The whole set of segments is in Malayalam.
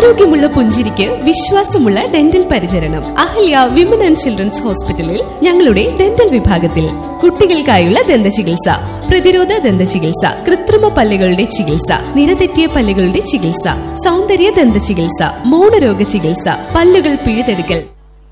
ആരോഗ്യമുള്ള പുഞ്ചിരിക്ക് വിശ്വാസമുള്ള ഡെന്റൽ പരിചരണം അഹല്യ വിമൻ ആൻഡ് ചിൽഡ്രൻസ് ഹോസ്പിറ്റലിൽ ഞങ്ങളുടെ ഡെന്റൽ വിഭാഗത്തിൽ കുട്ടികൾക്കായുള്ള ദന്ത ചികിത്സ പ്രതിരോധ ദന്ത ചികിത്സ കൃത്രിമ പല്ലുകളുടെ ചികിത്സ നിരതെറ്റിയ പല്ലുകളുടെ ചികിത്സ സൗന്ദര്യ ദന്ത ചികിത്സ മൗനരോഗ ചികിത്സ പല്ലുകൾ പിഴുതെടുക്കൽ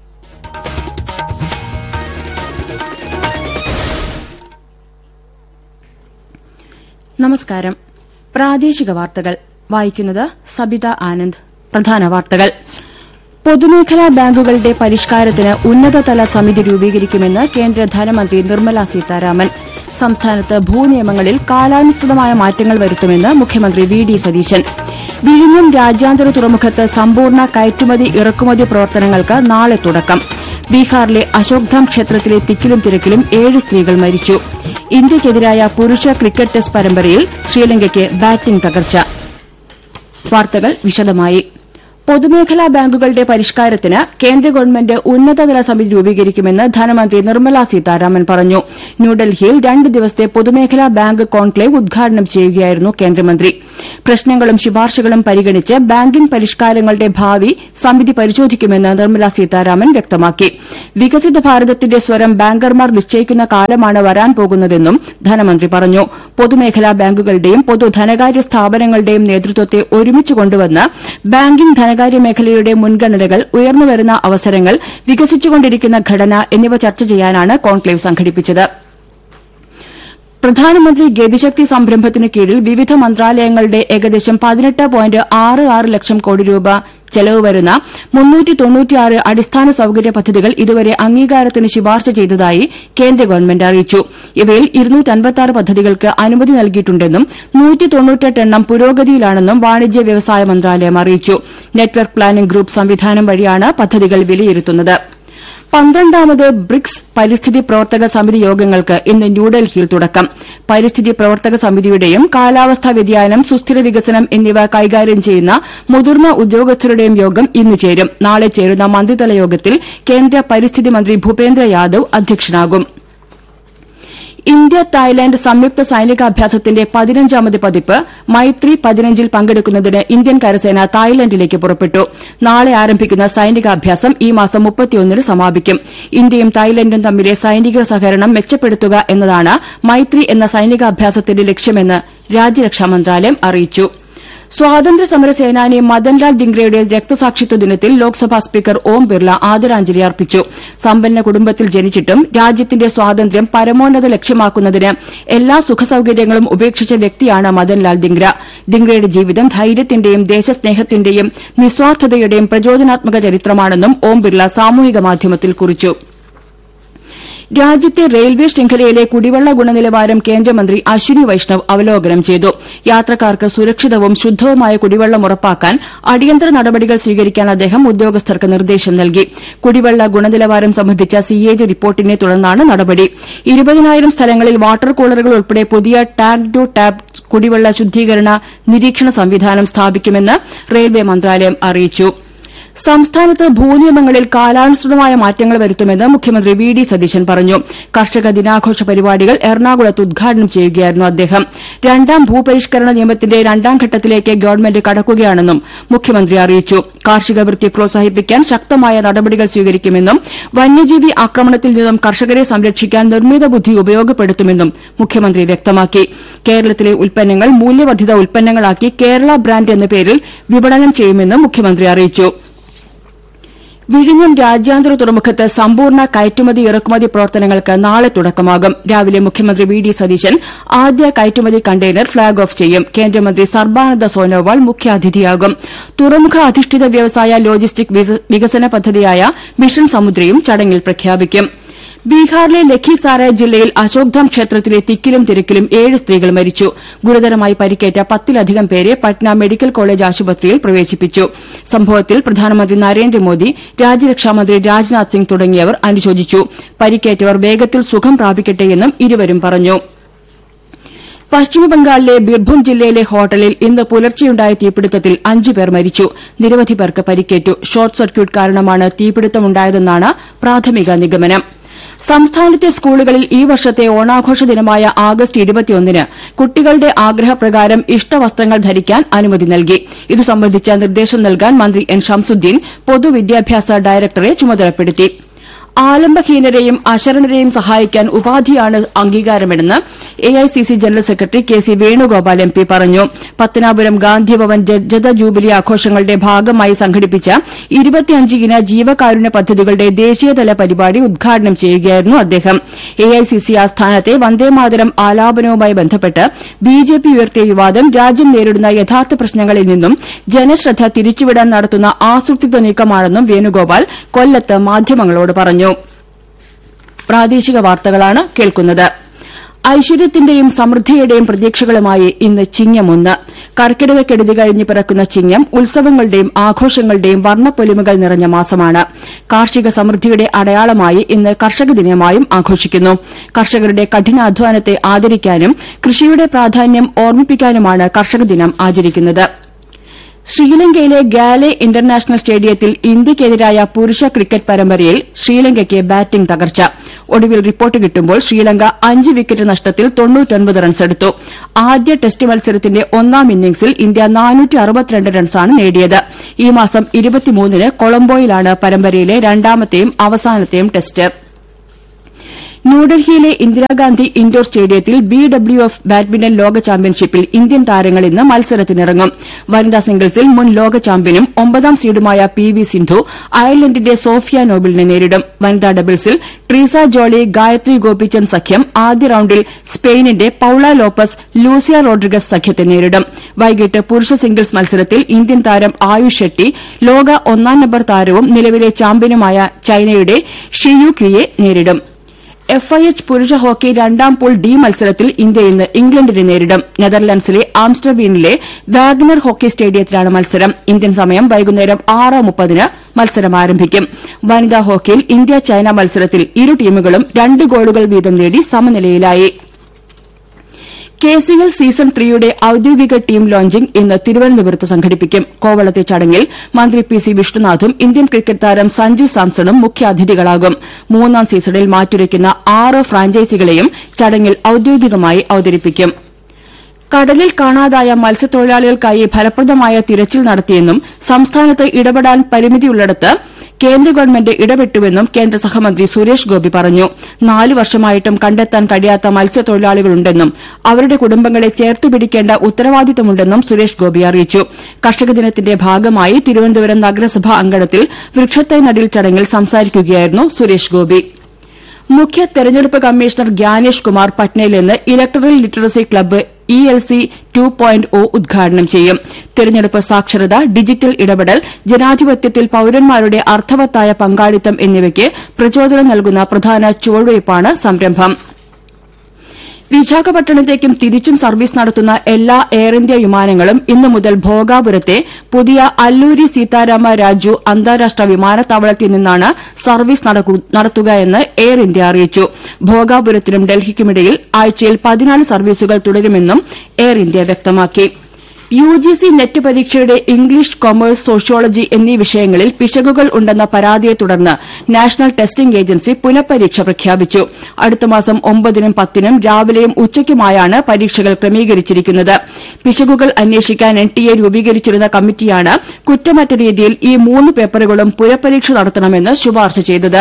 നമസ്കാരം പ്രാദേശിക വാർത്തകൾ വായിക്കുന്നത് സബിത ആനന്ദ് പ്രധാന വാർത്തകൾ പൊതുമേഖലാ ബാങ്കുകളുടെ പരിഷ്കാരത്തിന് ഉന്നതതല സമിതി രൂപീകരിക്കുമെന്ന് കേന്ദ്ര ധനമന്ത്രി നിർമ്മല സീതാരാമൻ സംസ്ഥാനത്ത് ഭൂനിയമങ്ങളിൽ കാലാനുസൃതമായ മാറ്റങ്ങൾ വരുത്തുമെന്ന് മുഖ്യമന്ത്രി വി ഡി സതീശൻ വിഴിഞ്ഞം രാജ്യാന്തര തുറമുഖത്ത് സമ്പൂർണ്ണ കയറ്റുമതി ഇറക്കുമതി പ്രവർത്തനങ്ങൾക്ക് നാളെ തുടക്കം ബീഹാറിലെ അശോക്ധാം ക്ഷേത്രത്തിലെ തിക്കിലും തിരക്കിലും ഏഴ് സ്ത്രീകൾ മരിച്ചു ഇന്ത്യയ്ക്കെതിരായ പുരുഷ ക്രിക്കറ്റ് ടെസ്റ്റ് പരമ്പരയിൽ ശ്രീലങ്കയ്ക്ക് ബാറ്റിംഗ് തകർച്ച വാർത്തകൾ വിശദമായി പൊതുമേഖലാ ബാങ്കുകളുടെ പരിഷ്കാരത്തിന് കേന്ദ്ര ഗവൺമെന്റ് ഉന്നതതല സമിതി രൂപീകരിക്കുമെന്ന് ധനമന്ത്രി നിർമ്മല സീതാരാമൻ പറഞ്ഞു ന്യൂഡൽഹിയിൽ രണ്ട് ദിവസത്തെ പൊതുമേഖലാ ബാങ്ക് കോൺക്ലേവ് ഉദ്ഘാടനം ചെയ്യുകയായിരുന്നു കേന്ദ്രമന്ത്രി പ്രശ്നങ്ങളും ശുപാർശകളും പരിഗണിച്ച് ബാങ്കിംഗ് പരിഷ്കാരങ്ങളുടെ ഭാവി സമിതി പരിശോധിക്കുമെന്ന് നിർമ്മല സീതാരാമൻ വ്യക്തമാക്കി വികസിത ഭാരതത്തിന്റെ സ്വരം ബാങ്കർമാർ നിശ്ചയിക്കുന്ന കാലമാണ് വരാൻ പോകുന്നതെന്നും ധനമന്ത്രി പറഞ്ഞു പൊതുമേഖലാ ബാങ്കുകളുടെയും പൊതു ധനകാര്യ സ്ഥാപനങ്ങളുടെയും നേതൃത്വത്തെ ഒരുമിച്ച് കൊണ്ടുവന്ന് ബാങ്കിംഗ് ധനകാര്യ മേഖലയുടെ മുൻഗണനകൾ ഉയർന്നുവരുന്ന അവസരങ്ങൾ വികസിച്ചുകൊണ്ടിരിക്കുന്ന ഘടന എന്നിവ ചർച്ച ചെയ്യാനാണ് കോൺക്ലേവ് സംഘടിപ്പിച്ചത് പ്രധാനമന്ത്രി ഗതിശക്തി സംരംഭത്തിന് കീഴിൽ വിവിധ മന്ത്രാലയങ്ങളുടെ ഏകദേശം പതിനെട്ട് പോയിന്റ് ആറ് ആറ് ലക്ഷം കോടി രൂപ ചെലവ് വരുന്ന മുന്നൂറ്റി തൊണ്ണൂറ്റിയാറ് അടിസ്ഥാന സൌകര്യ പദ്ധതികൾ ഇതുവരെ അംഗീകാരത്തിന് ശുപാർശ ചെയ്തതായി കേന്ദ്ര ഗവൺമെന്റ് അറിയിച്ചു ഇവയിൽ ഇരുന്നൂറ്റൻപത്തിയാറ് പദ്ധതികൾക്ക് അനുമതി നൽകിയിട്ടുണ്ടെന്നും നൂറ്റി തൊണ്ണൂറ്റെട്ട് എണ്ണം പുരോഗതിയിലാണെന്നും വാണിജ്യ വ്യവസായ മന്ത്രാലയം അറിയിച്ചു നെറ്റ്വർക്ക് പ്ലാനിംഗ് ഗ്രൂപ്പ് സംവിധാനം വഴിയാണ് പദ്ധതികൾ വിലയിരുത്തുന്നത് പന്ത്രണ്ടാമത് ബ്രിക്സ് പരിസ്ഥിതി പ്രവർത്തക സമിതി യോഗങ്ങൾക്ക് ഇന്ന് ന്യൂഡൽഹിയിൽ തുടക്കം പരിസ്ഥിതി പ്രവർത്തക സമിതിയുടെയും കാലാവസ്ഥാ വ്യതിയാനം സുസ്ഥിര വികസനം എന്നിവ കൈകാര്യം ചെയ്യുന്ന മുതിർന്ന ഉദ്യോഗസ്ഥരുടെയും യോഗം ഇന്ന് ചേരും നാളെ ചേരുന്ന മന്ത്രിതല യോഗത്തിൽ കേന്ദ്ര പരിസ്ഥിതി മന്ത്രി ഭൂപേന്ദ്ര യാദവ് അധ്യക്ഷനാകും ഇന്ത്യ തായ്ലാന്റ് സംയുക്ത സൈനികാഭ്യാസത്തിന്റെ പതിനഞ്ചാമത് പതിപ്പ് മൈത്രി പതിനഞ്ചിൽ പങ്കെടുക്കുന്നതിന് ഇന്ത്യൻ കരസേന തായ്ലൻഡിലേക്ക് പുറപ്പെട്ടു നാളെ ആരംഭിക്കുന്ന സൈനികാഭ്യാസം ഈ മാസം മുപ്പത്തിയൊന്നിന് സമാപിക്കും ഇന്ത്യയും തായ്ലൻഡും തമ്മിലെ സൈനിക സഹകരണം മെച്ചപ്പെടുത്തുക എന്നതാണ് മൈത്രി എന്ന സൈനികാഭ്യാസത്തിന്റെ ലക്ഷ്യമെന്ന് രാജ്യരക്ഷാ മന്ത്രാലയം അറിയിച്ചു സ്വാതന്ത്ര്യ സമര സേനാനി മദൻലാൽ ദിംഗ്രയുടെ രക്തസാക്ഷിത്വ ദിനത്തിൽ ലോക്സഭാ സ്പീക്കർ ഓം ബിർള ആദരാഞ്ജലി അർപ്പിച്ചു സമ്പന്ന കുടുംബത്തിൽ ജനിച്ചിട്ടും രാജ്യത്തിന്റെ സ്വാതന്ത്ര്യം പരമോന്നത ലക്ഷ്യമാക്കുന്നതിന് എല്ലാ സുഖസൌകര്യങ്ങളും ഉപേക്ഷിച്ച വ്യക്തിയാണ് മദൻലാൽ ദിംഗ്ര ദിംഗ്രയുടെ ജീവിതം ധൈര്യത്തിന്റെയും ദേശസ്നേഹത്തിന്റെയും നിസ്വാർത്ഥതയുടെയും പ്രചോദനാത്മക ചരിത്രമാണെന്നും ഓം ബിർള സാമൂഹിക മാധ്യമത്തിൽ കുറിച്ചു രാജ്യത്തെ റെയിൽവേ ശൃംഖലയിലെ കുടിവെള്ള ഗുണനിലവാരം കേന്ദ്രമന്ത്രി അശ്വിനി വൈഷ്ണവ് അവലോകനം ചെയ്തു യാത്രക്കാർക്ക് സുരക്ഷിതവും ശുദ്ധവുമായ കുടിവെള്ളം ഉറപ്പാക്കാൻ അടിയന്തര നടപടികൾ സ്വീകരിക്കാൻ അദ്ദേഹം ഉദ്യോഗസ്ഥർക്ക് നിർദ്ദേശം നൽകി കുടിവെള്ള ഗുണനിലവാരം സംബന്ധിച്ച സിഎജി റിപ്പോർട്ടിനെ തുടർന്നാണ് നടപടി ഇരുപതിനായിരം സ്ഥലങ്ങളിൽ വാട്ടർ കൂളറുകൾ ഉൾപ്പെടെ പുതിയ ടാഗ് ടു ടാപ്പ് കുടിവെള്ള ശുദ്ധീകരണ നിരീക്ഷണ സംവിധാനം സ്ഥാപിക്കുമെന്ന് റെയിൽവേ മന്ത്രാലയം അറിയിച്ചു സംസ്ഥാനത്ത് ഭൂനിയമങ്ങളിൽ കാലാനുസൃതമായ മാറ്റങ്ങൾ വരുത്തുമെന്ന് മുഖ്യമന്ത്രി വി ഡി സതീശൻ പറഞ്ഞു കർഷക ദിനാഘോഷ പരിപാടികൾ എറണാകുളത്ത് ഉദ്ഘാടനം ചെയ്യുകയായിരുന്നു അദ്ദേഹം രണ്ടാം ഭൂപരിഷ്കരണ നിയമത്തിന്റെ രണ്ടാം ഘട്ടത്തിലേക്ക് ഗവൺമെന്റ് കടക്കുകയാണെന്നും മുഖ്യമന്ത്രി അറിയിച്ചു കാർഷിക വൃത്തി പ്രോത്സാഹിപ്പിക്കാൻ ശക്തമായ നടപടികൾ സ്വീകരിക്കുമെന്നും വന്യജീവി ആക്രമണത്തിൽ നിന്നും കർഷകരെ സംരക്ഷിക്കാൻ നിർമ്മിത ബുദ്ധി ഉപയോഗപ്പെടുത്തുമെന്നും മുഖ്യമന്ത്രി വ്യക്തമാക്കി കേരളത്തിലെ ഉൽപ്പന്നങ്ങൾ മൂല്യവർദ്ധിത ഉൽപ്പന്നങ്ങളാക്കി കേരള ബ്രാൻഡ് എന്ന പേരിൽ വിപണനം ചെയ്യുമെന്നും മുഖ്യമന്ത്രി അറിയിച്ചു വിഴിഞ്ഞം രാജ്യാന്തര തുറമുഖത്ത് സമ്പൂർണ്ണ കയറ്റുമതി ഇറക്കുമതി പ്രവർത്തനങ്ങൾക്ക് നാളെ തുടക്കമാകും രാവിലെ മുഖ്യമന്ത്രി വി ഡി സതീശൻ ആദ്യ കയറ്റുമതി കണ്ടെയ്നർ ഫ്ളാഗ് ഓഫ് ചെയ്യും കേന്ദ്രമന്ത്രി സർബാനന്ദ സോനോവാൾ മുഖ്യാതിഥിയാകും തുറമുഖ അധിഷ്ഠിത വ്യവസായ ലോജിസ്റ്റിക് വികസന പദ്ധതിയായ മിഷൻ സമുദ്രയും ചടങ്ങിൽ പ്രഖ്യാപിക്കും ബീഹാറിലെ ലഖിസാരായ് ജില്ലയിൽ അശോക്ധാം ക്ഷേത്രത്തിലെ തിക്കിലും തിരക്കിലും ഏഴ് സ്ത്രീകൾ മരിച്ചു ഗുരുതരമായി പരിക്കേറ്റ പത്തിലധികം പേരെ പട്ന മെഡിക്കൽ കോളേജ് ആശുപത്രിയിൽ പ്രവേശിപ്പിച്ചു സംഭവത്തിൽ പ്രധാനമന്ത്രി നരേന്ദ്രമോദി രാജ്യരക്ഷാമന്ത്രി രാജ്നാഥ് സിംഗ് തുടങ്ങിയവർ അനുശോചിച്ചു പരിക്കേറ്റവർ വേഗത്തിൽ സുഖം പ്രാപിക്കട്ടെയെന്നും ഇരുവരും പറഞ്ഞു പശ്ചിമബംഗാളിലെ ബിർഭും ജില്ലയിലെ ഹോട്ടലിൽ ഇന്ന് പുലർച്ചെയുണ്ടായ തീപിടുത്തത്തിൽ അഞ്ചു പേർ മരിച്ചു നിരവധി പേർക്ക് പരിക്കേറ്റു ഷോർട്ട് സർക്യൂട്ട് കാരണമാണ് തീപിടുത്തമുണ്ടായതെന്നാണ് പ്രാഥമിക നിഗമനം സംസ്ഥാനത്തെ സ്കൂളുകളിൽ ഈ വർഷത്തെ ഓണാഘോഷ ദിനമായ ആഗസ്റ്റ് ഇരുപത്തിയൊന്നിന് കുട്ടികളുടെ ആഗ്രഹപ്രകാരം ഇഷ്ടവസ്ത്രങ്ങൾ ധരിക്കാൻ അനുമതി നൽകി ഇതു സംബന്ധിച്ച നിർദ്ദേശം നൽകാൻ മന്ത്രി എൻ ഷംസുദ്ദീൻ പൊതുവിദ്യാഭ്യാസ ഡയറക്ടറെ ചുമതലപ്പെടുത്തി ആലംബഹീനരെയും അശരണരെയും സഹായിക്കാൻ ഉപാധിയാണ് അംഗീകാരമെന്ന് AICC general secretary K C Venugopal M P പറഞ്ഞു പത്തനാപുരം ഗാന്ധിഭവൻ രജത ജൂബിലി ആഘോഷങ്ങളുടെ ഭാഗമായി സംഘടിപ്പിച്ച ഇരുപത്തിയഞ്ച് ഇന ജീവകാരുണ്യ പദ്ധതികളുടെ ദേശീയതല പരിപാടി ഉദ്ഘാടനം ചെയ്യുകയായിരുന്നു അദ്ദേഹം എഐസിസി ആസ്ഥാനത്തെ വന്ദേമാതരം ആലാപനവുമായി ബന്ധപ്പെട്ട് ബിജെപി ഉയർത്തിയ വിവാദം രാജ്യം നേരിടുന്ന യഥാർത്ഥ പ്രശ്നങ്ങളിൽ നിന്നും ജനശ്രദ്ധ തിരിച്ചുവിടാൻ നടത്തുന്ന ആസൂത്രിത നീക്കമാണെന്നും വേണുഗോപാൽ കൊല്ലത്ത് മാധ്യമങ്ങളോട് പറഞ്ഞു പ്രാദേശിക വാർത്തകളാണ് കേൾക്കുന്നത് ഐശ്വര്യത്തിന്റെയും സമൃദ്ധിയുടെയും പ്രതീക്ഷകളുമായി ഇന്ന് ചിങ്ങമൊന്ന് കർക്കിടകക്കെടുതി കഴിഞ്ഞ് പിറക്കുന്ന ചിങ്ങം ഉത്സവങ്ങളുടെയും ആഘോഷങ്ങളുടെയും വർണ്ണപ്പൊലിമകൾ നിറഞ്ഞ മാസമാണ് കാർഷിക സമൃദ്ധിയുടെ അടയാളമായി ഇന്ന് കർഷക ദിനമായും ആഘോഷിക്കുന്നു കർഷകരുടെ കഠിനാധ്വാനത്തെ ആദരിക്കാനും കൃഷിയുടെ പ്രാധാന്യം ഓർമ്മിപ്പിക്കാനുമാണ് കർഷക ദിനം ആചരിക്കുന്നത് ശ്രീലങ്കയിലെ ഗാലെ ഇന്റർനാഷണൽ സ്റ്റേഡിയത്തിൽ ഇന്ത്യയ്ക്കെതിരായ പുരുഷ ക്രിക്കറ്റ് പരമ്പരയിൽ ശ്രീലങ്കയ്ക്ക് ബാറ്റിംഗ് തകർച്ച ഒടുവിൽ റിപ്പോർട്ട് കിട്ടുമ്പോൾ ശ്രീലങ്ക അഞ്ച് വിക്കറ്റ് നഷ്ടത്തിൽ റൺസെടുത്തു ആദ്യ ടെസ്റ്റ് മത്സരത്തിന്റെ ഒന്നാം ഇന്നിംഗ്സിൽ ഇന്ത്യ റൺസാണ് നേടിയത് ഈ മാസം ഇരുപത്തിമൂന്നിന് കൊളംബോയിലാണ് പരമ്പരയിലെ രണ്ടാമത്തെയും അവസാനത്തെയും ടെസ്റ്റ് ന്യൂഡൽഹിയിലെ ഇന്ദിരാഗാന്ധി ഇൻഡോർ സ്റ്റേഡിയത്തിൽ ബി ഡബ്ല്യു എഫ് ബാഡ്മിന്റൺ ലോക ചാമ്പ്യൻഷിപ്പിൽ ഇന്ത്യൻ താരങ്ങൾ ഇന്ന് മത്സരത്തിനിറങ്ങും വനിതാ സിംഗിൾസിൽ മുൻ ലോക ചാമ്പ്യനും ഒമ്പതാം സീഡുമായ പി വി സിന്ധു അയർലൻഡിന്റെ സോഫിയ നോബിളിനെ നേരിടും വനിതാ ഡബിൾസിൽ ട്രീസ ജോളി ഗായത്രി ഗോപിചന്ദ് സഖ്യം ആദ്യ റൌണ്ടിൽ സ്പെയിനിന്റെ പൌള ലോപ്പസ് ലൂസിയ റോഡ്രിഗസ് സഖ്യത്തെ നേരിടും വൈകിട്ട് പുരുഷ സിംഗിൾസ് മത്സരത്തിൽ ഇന്ത്യൻ താരം ആയുഷ് ഷെട്ടി ലോക ഒന്നാം നമ്പർ താരവും നിലവിലെ ചാമ്പ്യനുമായ ചൈനയുടെ ഷിയു ക്യുയെ നേരിടും എഫ്ഐഎച്ച് പുരുഷ ഹോക്കി രണ്ടാം പൂൾ ഡി മത്സരത്തിൽ ഇന്ത്യ ഇന്ന് ഇംഗ്ലണ്ടിനെ നേരിടും നെതർലൻഡ്സിലെ ആംസ്റ്റർവീനിലെ വാഗ്നർ ഹോക്കി സ്റ്റേഡിയത്തിലാണ് മത്സരം ഇന്ത്യൻ സമയം വൈകുന്നേരം ആറ് മുപ്പതിന് മത്സരം ആരംഭിക്കും വനിതാ ഹോക്കിയിൽ ഇന്ത്യ ചൈന മത്സരത്തിൽ ഇരു ടീമുകളും രണ്ട് ഗോളുകൾ വീതം നേടി സമനിലയിലായി കെസിഎൽ സീസൺ ത്രീയുടെ ഔദ്യോഗിക ടീം ലോഞ്ചിംഗ് ഇന്ന് തിരുവനന്തപുരത്ത് സംഘടിപ്പിക്കും കോവളത്തെ ചടങ്ങിൽ മന്ത്രി പി സി വിഷ്ണുനാഥും ഇന്ത്യൻ ക്രിക്കറ്റ് താരം സഞ്ജു സാംസണും മുഖ്യാതിഥികളാകും മൂന്നാം സീസണിൽ മാറ്റുരയ്ക്കുന്ന ആറ് ഫ്രാഞ്ചൈസികളെയും ചടങ്ങിൽ ഔദ്യോഗികമായി അവതരിപ്പിക്കും കടലിൽ കാണാതായ മത്സ്യത്തൊഴിലാളികൾക്കായി ഫലപ്രദമായ തിരച്ചിൽ നടത്തിയെന്നും സംസ്ഥാനത്ത് ഇടപെടാൻ പരിമിതിയുള്ളിടത്ത് കേന്ദ്ര ഗവൺമെന്റ് ഇടപെട്ടുവെന്നും കേന്ദ്ര സഹമന്ത്രി സുരേഷ് ഗോപി പറഞ്ഞു നാലു വർഷമായിട്ടും കണ്ടെത്താൻ കഴിയാത്ത മത്സ്യത്തൊഴിലാളികളുണ്ടെന്നും അവരുടെ കുടുംബങ്ങളെ ചേർത്തുപിടിക്കേണ്ട ഉത്തരവാദിത്തമുണ്ടെന്നും സുരേഷ് ഗോപി അറിയിച്ചു കർഷക ദിനത്തിന്റെ ഭാഗമായി തിരുവനന്തപുരം നഗരസഭാ അങ്കണത്തിൽ വൃക്ഷത്തൈ നടീൽ ചടങ്ങിൽ സംസാരിക്കുകയായിരുന്നു സുരേഷ് ഗോപി മുഖ്യ തെരഞ്ഞെടുപ്പ് കമ്മീഷണർ ഗ്യാനേഷ് കുമാർ പട്നയിൽ നിന്ന് electoral literacy club E L C two point O ഉദ്ഘാടനം ചെയ്യും തെരഞ്ഞെടുപ്പ് സാക്ഷരത ഡിജിറ്റൽ ഇടപെടൽ ജനാധിപത്യത്തിൽ പൌരന്മാരുടെ അർത്ഥവത്തായ പങ്കാളിത്തം എന്നിവയ്ക്ക് പ്രചോദനം നൽകുന്ന പ്രധാന ചുവടുവയ്പ്പാണ് സംരംഭം വിശാഖപട്ടണത്തേക്കും തിരിച്ചും സർവീസ് നടത്തുന്ന എല്ലാ എയർ ഇന്ത്യ വിമാനങ്ങളും ഇന്നു മുതൽ ഭോഗാപുരത്തെ പുതിയ അല്ലൂരി സീതാരാമ രാജു അന്താരാഷ്ട്ര വിമാനത്താവളത്തിൽ നിന്നാണ് സർവീസ് നടത്തുകയെന്ന് എയർ ഇന്ത്യ അറിയിച്ചു ഭോഗാപുരത്തിനും ഡൽഹിക്കുമിടയിൽ ആഴ്ചയിൽ പതിനാല് സർവീസുകൾ തുടരുമെന്നും എയർ ഇന്ത്യ വ്യക്തമാക്കി യുജിസി നെറ്റ് പരീക്ഷയുടെ ഇംഗ്ലീഷ് കൊമേഴ്സ് സോഷ്യോളജി എന്നീ വിഷയങ്ങളിൽ പിശകുകൾ ഉണ്ടെന്ന പരാതിയെ തുടർന്ന് നാഷണൽ ടെസ്റ്റിംഗ് ഏജൻസി പുനഃപരീക്ഷ പ്രഖ്യാപിച്ചു അടുത്ത മാസം ഒമ്പതിനും പത്തിനും രാവിലെയും ഉച്ചയ്ക്കുമായാണ് പരീക്ഷകൾ ക്രമീകരിച്ചിരിക്കുന്നത് പിശകുകൾ അന്വേഷിക്കാൻ എൻടിഎ രൂപീകരിച്ചിരുന്ന കമ്മിറ്റിയാണ് കുറ്റമറ്റ രീതിയിൽ ഈ മൂന്ന് പേപ്പറുകളും പുനഃപരീക്ഷ നടത്തണമെന്ന് ശുപാർശ ചെയ്തത്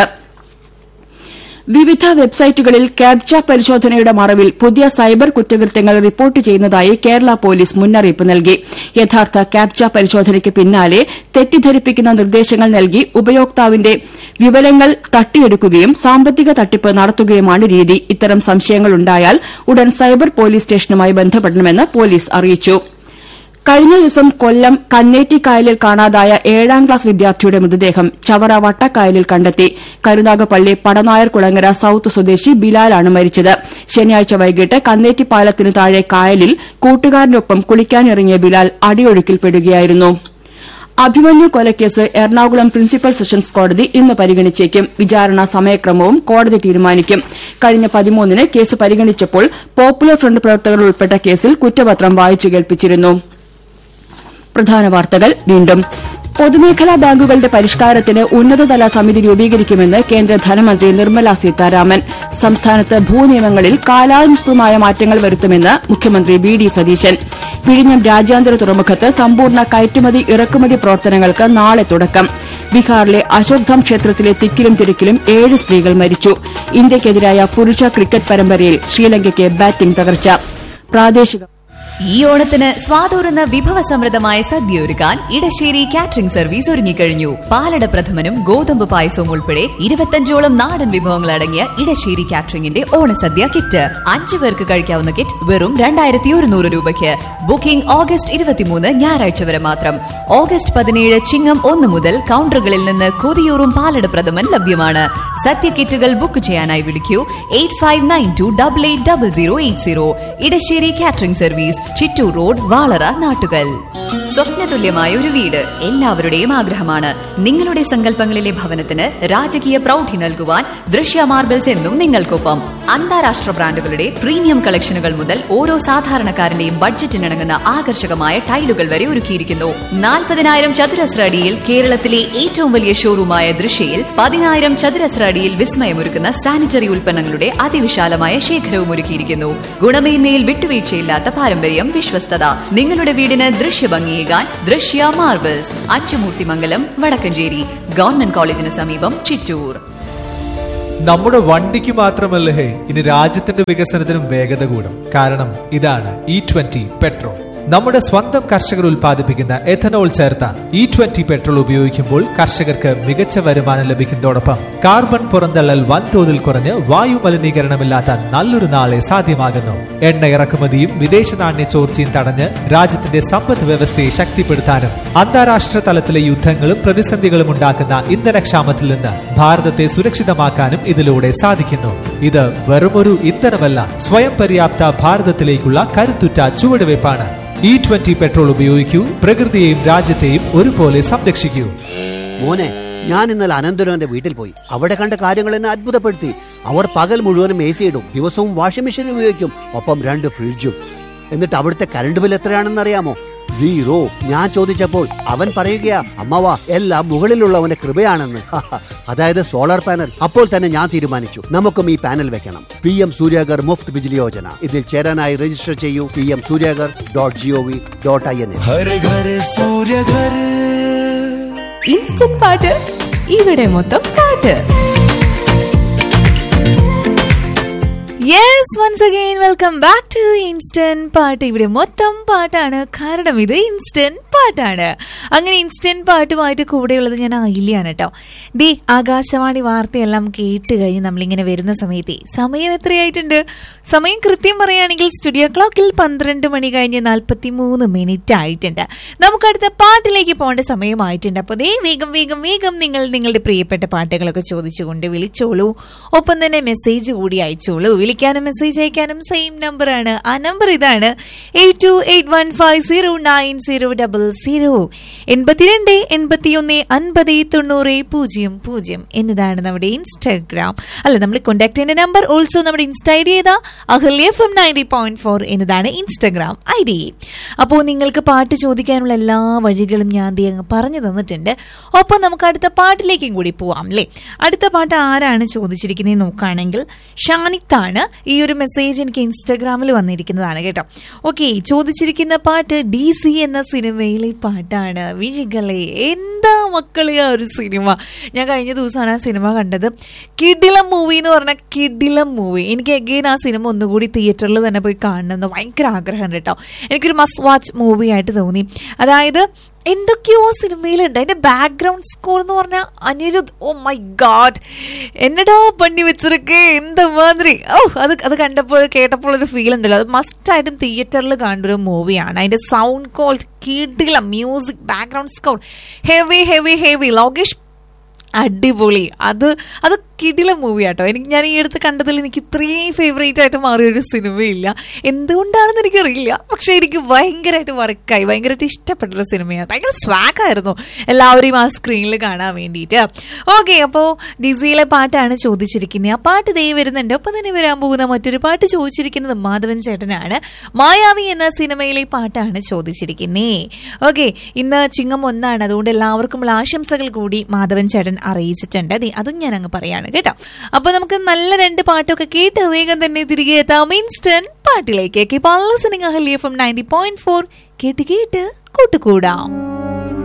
വിവിധ വെബ്സൈറ്റുകളിൽ ക്യാപ്ച പരിശോധനയുടെ മറവിൽ പുതിയ സൈബർ കുറ്റകൃത്യങ്ങൾ റിപ്പോർട്ട് ചെയ്യുന്നതായി കേരള പോലീസ് മുന്നറിയിപ്പ് നൽകി യഥാർത്ഥ ക്യാപ്ച പരിശോധനയ്ക്ക് പിന്നാലെ തെറ്റിദ്ധരിപ്പിക്കുന്ന നിർദ്ദേശങ്ങൾ നൽകി ഉപയോക്താവിന്റെ വിവരങ്ങൾ തട്ടിയെടുക്കുകയും സാമ്പത്തിക തട്ടിപ്പ് നടത്തുകയുമാണ് രീതി ഇത്തരം സംശയങ്ങളുണ്ടായാൽ ഉടൻ സൈബർ പോലീസ് സ്റ്റേഷനുമായി ബന്ധപ്പെടണമെന്ന് പോലീസ് അറിയിച്ചു കഴിഞ്ഞ ദിവസം കൊല്ലം കന്നേറ്റിക്കായലിൽ കാണാതായ ഏഴാം ക്ലാസ് വിദ്യാർത്ഥിയുടെ മൃതദേഹം ചവറ വട്ടക്കായലിൽ കണ്ടെത്തി കരുനാഗപ്പള്ളി പടനായർ കുളങ്ങര സൌത്ത് സ്വദേശി ബിലാലാണ് മരിച്ചത് ശനിയാഴ്ച വൈകിട്ട് കന്നേറ്റിപ്പാലത്തിനു താഴെ കായലിൽ കൂട്ടുകാരനൊപ്പം കുളിക്കാനിറങ്ങിയ ബിലാൽ അടിയൊഴുക്കിൽപ്പെടുകയായിരുന്നു അഭിമന്യു കൊലക്കേസ് എറണാകുളം പ്രിൻസിപ്പൽ സെഷൻസ് കോടതി ഇന്ന് പരിഗണിച്ചേക്കും വിചാരണ സമയക്രമവും കോടതി തീരുമാനിക്കും കഴിഞ്ഞ പതിമൂന്നിന് കേസ് പരിഗണിച്ചപ്പോൾ പോപ്പുലർ ഫ്രണ്ട് പ്രവർത്തകർ ഉൾപ്പെട്ട കേസിൽ കുറ്റപത്രം വായിച്ചു കേൾപ്പിച്ചിരുന്നു പ്രധാന വാർത്തകൾ വീണ്ടും പൊതുമേഖലാ ബാങ്കുകളുടെ പരിഷ്കാരത്തിന് ഉന്നതതല സമിതി രൂപീകരിക്കുമെന്ന് കേന്ദ്ര ധനമന്ത്രി നിർമ്മല സീതാരാമൻ സംസ്ഥാനത്ത് ഭൂനിയമങ്ങളിൽ കാലാനുസൃതമായ മാറ്റങ്ങൾ വരുത്തുമെന്ന് മുഖ്യമന്ത്രി വി ഡി സതീശൻ വിഴിഞ്ഞം രാജ്യാന്തര തുറമുഖത്ത് സമ്പൂർണ്ണ കയറ്റുമതി ഇറക്കുമതി പ്രവർത്തനങ്ങൾക്ക് നാളെ തുടക്കം ബീഹാറിലെ അശോക്ധാം ക്ഷേത്രത്തിലെ തിക്കിലും തിരക്കിലും ഏഴ് സ്ത്രീകൾ മരിച്ചു ഇന്ത്യയ്ക്കെതിരായ പുരുഷ ക്രിക്കറ്റ് പരമ്പരയിൽ ശ്രീലങ്കയ്ക്ക് ബാറ്റിംഗ് തകർച്ച പ്രാദേശിക ഈ ഓണത്തിന് സ്വാതൂറുന്ന വിഭവസമൃദ്ധമായ സദ്യ ഒരുക്കാൻ ഇടശ്ശേരി കാറ്ററിംഗ് സർവീസ് ഒരുങ്ങിക്കഴിഞ്ഞു പാലട പ്രഥമനും ഗോതമ്പ് പായസവും ഉൾപ്പെടെ ഇരുപത്തഞ്ചോളം നാടൻ വിഭവങ്ങൾ അടങ്ങിയ ഇടശ്ശേരി കാറ്ററിംഗിന്റെ ഓണസദ്യ കിറ്റ് അഞ്ചു പേർക്ക് കഴിക്കാവുന്ന കിറ്റ് വെറും രണ്ടായിരത്തി ഒരുന്നൂറ് രൂപയ്ക്ക് ബുക്കിംഗ് ഓഗസ്റ്റ് ഇരുപത്തിമൂന്ന് ഞായറാഴ്ച വരെ മാത്രം ഓഗസ്റ്റ് പതിനേഴ് ചിങ്ങം ഒന്ന് മുതൽ കൗണ്ടറുകളിൽ നിന്ന് കൊതിയൂറും പാലട പ്രഥമൻ ലഭ്യമാണ് സദ്യ കിറ്റുകൾ ബുക്ക് ചെയ്യാനായി വിളിക്കൂ eight five nine two double eight double zero eight zero Edassery catering service Chittur road Valara Nattukal സ്വപ്നതുല്യമായ ഒരു വീട് എല്ലാവരുടെയും ആഗ്രഹമാണ് നിങ്ങളുടെ സങ്കല്പങ്ങളിലെ ഭവനത്തിന് രാജകീയ പ്രൗഢി നൽകുവാൻ ദൃശ്യ മാർബിൾസ് എന്നും നിങ്ങൾക്കൊപ്പം അന്താരാഷ്ട്ര ബ്രാൻഡുകളുടെ പ്രീമിയം കളക്ഷനുകൾ മുതൽ ഓരോ സാധാരണക്കാരന്റെയും ബഡ്ജറ്റിനിണങ്ങുന്ന ആകർഷകമായ ടൈലുകൾ വരെ ഒരുക്കിയിരിക്കുന്നു നാൽപ്പതിനായിരം ചതുരശ്ര അടിയിൽ കേരളത്തിലെ ഏറ്റവും വലിയ ഷോറൂമായ ദൃശ്യയിൽ പതിനായിരം ചതുരശ്ര അടിയിൽ വിസ്മയമൊരുക്കുന്ന സാനിറ്ററി ഉൽപ്പന്നങ്ങളുടെ അതിവിശാലമായ ശേഖരവും ഒരുക്കിയിരിക്കുന്നു ഗുണമേന്മയിൽ വിട്ടുവീഴ്ചയില്ലാത്ത പാരമ്പര്യം വിശ്വസ്തത നിങ്ങളുടെ വീടിന് ദൃശ്യഭംഗിയേകാൻ ദൃശ്യ മാർബിൾസ് അച്ചുമൂർത്തിമംഗലം വടക്കഞ്ചേരി ഗവൺമെന്റ് കോളേജിന് സമീപം ചിറ്റൂർ നമ്മുടെ വണ്ടിക്ക് മാത്രമല്ല ഹേ ഇനി രാജ്യത്തിന്റെ വികസനത്തിനും വേഗത കൂടും കാരണം ഇതാണ് ഇ ട്വന്റി പെട്രോൾ നമ്മുടെ സ്വന്തം കർഷകർ ഉൽപ്പാദിപ്പിക്കുന്ന എഥനോൾ ചേർത്ത ഇ ട്വന്റി പെട്രോൾ ഉപയോഗിക്കുമ്പോൾ കർഷകർക്ക് മികച്ച വരുമാനം ലഭിക്കുന്നതോടൊപ്പം കാർബൺ പുറന്തള്ളൽ വൻതോതിൽ കുറഞ്ഞ് വായു മലിനീകരണമില്ലാത്ത നല്ലൊരു നാളെ സാധ്യമാകുന്നു എണ്ണ ഇറക്കുമതിയും വിദേശ നാണ്യ ചോർച്ചയും തടഞ്ഞ് രാജ്യത്തിന്റെ സമ്പദ് വ്യവസ്ഥയെ ശക്തിപ്പെടുത്താനും അന്താരാഷ്ട്ര തലത്തിലെ യുദ്ധങ്ങളും പ്രതിസന്ധികളും ഉണ്ടാക്കുന്ന ഇന്ധനക്ഷാമത്തിൽ നിന്ന് ഭാരതത്തെ സുരക്ഷിതമാക്കാനും ഇതിലൂടെ സാധിക്കുന്നു ഇത് വെറുമൊരു ഇന്ധനമല്ല സ്വയം പര്യാപ്ത ഭാരതത്തിലേക്കുള്ള കരുത്തുറ്റ ചുവടുവയ്പ്പാണ് ഇ ട്വന്റി പെട്രോൾ ഉപയോഗിക്കൂ പ്രകൃതിയെയും രാജ്യത്തെയും ഒരുപോലെ സംരക്ഷിക്കൂ മോനെ ഞാൻ ഇന്നലെ അനന്തരവന്റെ വീട്ടിൽ പോയി അവിടെ കണ്ട കാര്യങ്ങൾ എന്നെ അത്ഭുതപ്പെടുത്തി അവർ പകൽ മുഴുവനും എ സി ഇടും ദിവസവും വാഷിംഗ് മെഷീൻ ഉപയോഗിക്കും ഒപ്പം രണ്ട് ഫ്രിഡ്ജും എന്നിട്ട് അവിടുത്തെ കറണ്ട് ബിൽ എത്രയാണെന്ന് അറിയാമോ സീറോ ഞാൻ ചോദിച്ചപ്പോൾ അവൻ പറയുകയാ അമ്മവാ എല്ലാം മുകളിലുള്ളവന്റെ കൃപയാണെന്ന് അതായത് സോളാർ പാനൽ അപ്പോൾ തന്നെ ഞാൻ തീരുമാനിച്ചു നമുക്കും ഈ പാനൽ വെക്കണം പി എം സൂര്യാഗർ മുഫ്ത് ബിജിലി യോജന ഇതിൽ ചേരാനായി രജിസ്റ്റർ ചെയ്യൂ P M Suryaghar dot G O V dot I N എ हर घर सूर्य घर ഇൻസ്റ്റന്റ് പാട്ട് ഇവിടെ മൊത്തം പാട്ട് yes once again welcome back to instant പാട്ട് ഇവിടെ മൊത്തം പാട്ടാണ് കാരണം ഇത് ഇൻസ്റ്റന്റ് പാട്ടാണ് അങ്ങനെ ഇൻസ്റ്റന്റ് പാട്ടുമായിട്ട് കൂടെയുള്ളത് ഞാൻ അയില്യാണ് കേട്ടോ ദേ ആകാശവാണി വാർത്തയെല്ലാം കേട്ട് കഴിഞ്ഞ് നമ്മളിങ്ങനെ വരുന്ന സമയത്തെ സമയം എത്രയായിട്ടുണ്ട് സമയം കൃത്യം പറയുകയാണെങ്കിൽ സ്റ്റുഡിയോ ക്ലോക്കിൽ പന്ത്രണ്ട് മണി കഴിഞ്ഞ് നാൽപ്പത്തി മൂന്ന് മിനിറ്റ് ആയിട്ടുണ്ട് നമുക്ക് അടുത്ത പാട്ടിലേക്ക് പോകേണ്ട സമയമായിട്ടുണ്ട് അപ്പോൾ ദേ വേഗം വേഗം വേഗം നിങ്ങൾ നിങ്ങളുടെ പ്രിയപ്പെട്ട പാട്ടുകളൊക്കെ ചോദിച്ചുകൊണ്ട് വിളിച്ചോളൂ ഒപ്പം തന്നെ മെസ്സേജ് കൂടി അയച്ചോളൂ വിളിക്കാനും മെസ്സേജ് അയക്കാനും സെയിം നമ്പർ ആണ് ആ നമ്പർ ഇതാണ് eight two eight one five zero nine zero double zero എൺപത്തിരണ്ട് എൺപത്തിയൊന്ന് അൻപത് തൊണ്ണൂറ് പൂജ്യം പൂജ്യം എന്നതാണ് നമ്മുടെ ഇൻസ്റ്റാഗ്രാം അല്ല നമ്മൾ കോണ്ടാക്ട് ചെയ്യുന്ന നമ്പർ ഓൾസോ നമ്മുടെ ഇൻസ്റ്റ ഐ ഡി ഏതാ Ahalya F M ninety point four എന്നതാണ് ഇൻസ്റ്റാഗ്രാം ഐ ഡി അപ്പോൾ നിങ്ങൾക്ക് പാട്ട് ചോദിക്കാനുള്ള എല്ലാ വഴികളും ഞാൻ ദേ അങ്ങ് പറഞ്ഞു തന്നിട്ടുണ്ട് ഒപ്പം നമുക്ക് അടുത്ത പാട്ടിലേക്കും കൂടി പോവാം അല്ലേ അടുത്ത പാട്ട് ആരാണ് ചോദിച്ചിരിക്കുന്നത് നോക്കുകയാണെങ്കിൽ ഷാനിത്താണ് ഈ ഒരു മെസ്സേജ് എനിക്ക് ഇൻസ്റ്റാഗ്രാമിൽ വന്നിരിക്കുന്നതാണ് കേട്ടോ ഓക്കെ ചോദിച്ചിരിക്കുന്ന പാട്ട് ഡി സി എന്ന സിനിമയിലെ പാട്ടാണ് വിഴികളെ എന്താ മക്കളെ ആ ഒരു സിനിമ ഞാൻ കഴിഞ്ഞ ദിവസമാണ് ആ സിനിമ കണ്ടത് കിഡിലം മൂവി എന്ന് പറഞ്ഞ കിഡിലം മൂവി എനിക്ക് അഗെയിൻ ആ സിനിമ ഒന്നുകൂടി തിയേറ്ററിൽ തന്നെ പോയി കാണണമെന്ന് ഭയങ്കര ആഗ്രഹമുണ്ട് കേട്ടോ എനിക്കൊരു മസ്റ്റ് വാച്ച് മൂവി ആയിട്ട് തോന്നി അതായത് എന്തൊക്കെയോ സിനിമയിലുണ്ട് അതിന്റെ ബാക്ക്ഗ്രൗണ്ട് സ്കോർ എന്ന് പറഞ്ഞാൽ അനിരുദ്ധ് ഓ മൈ ഗാഡ് എന്നടാ പണി വെച്ചിരിക്കേ എന്താ മാതിരി ഓ അത് അത് കണ്ടപ്പോൾ കേട്ടപ്പോൾ ഒരു ഫീൽ ഉണ്ടല്ലോ അത് മസ്റ്റായിട്ടും തിയേറ്ററിൽ കാണേണ്ട ഒരു മൂവിയാണ് അതിന്റെ സൗണ്ട് കോൾഡ് കീടില music background score heavy heavy heavy Lokesh അടിപൊളി അത് അത് കിടില മൂവി ആട്ടോ എനിക്ക് ഞാൻ ഈ അടുത്ത് കണ്ടതിൽ എനിക്ക് ഇത്രയും ഫേവറേറ്റ് ആയിട്ട് മാറിയ ഒരു സിനിമയില്ല എന്തുകൊണ്ടാണെന്ന് എനിക്കറിയില്ല പക്ഷെ എനിക്ക് ഭയങ്കരമായിട്ട് വർക്കായി ഭയങ്കരമായിട്ട് ഇഷ്ടപ്പെട്ടൊരു സിനിമയാണ് ഭയങ്കര സ്വാഗ് ആയിരുന്നു എല്ലാവരെയും ആ സ്ക്രീനിൽ കാണാൻ വേണ്ടിയിട്ട് ഓക്കെ അപ്പോൾ ഡിസിയിലെ പാട്ടാണ് ചോദിച്ചിരിക്കുന്നത് ആ പാട്ട് ദേ വരുന്നുണ്ട് ഒപ്പം തന്നെ വരാൻ പോകുന്ന മറ്റൊരു പാട്ട് ചോദിച്ചിരിക്കുന്നത് മാധവൻ ചേട്ടനാണ് മായാവി എന്ന സിനിമയിലെ പാട്ടാണ് ചോദിച്ചിരിക്കുന്നേ ഓക്കെ ഇന്ന് ചിങ്ങം ഒന്നാണ് അതുകൊണ്ട് എല്ലാവർക്കുമുള്ള ആശംസകൾ കൂടി മാധവൻ ചേട്ടൻ അറിയിച്ചിട്ടുണ്ട് ദേ, അതും ഞാൻ അങ്ങ് പറയാണ് കേട്ടോ അപ്പൊ നമുക്ക് നല്ല രണ്ട് പാട്ടൊക്കെ കേട്ട് വേഗം തന്നെ തിരികെ എത്താം ഇൻസ്റ്റന്റ് പാട്ടിലേക്ക് keep on listening Ahalya F M ninety point four കേട്ട് കേട്ട് കൂട്ടുകൂടാം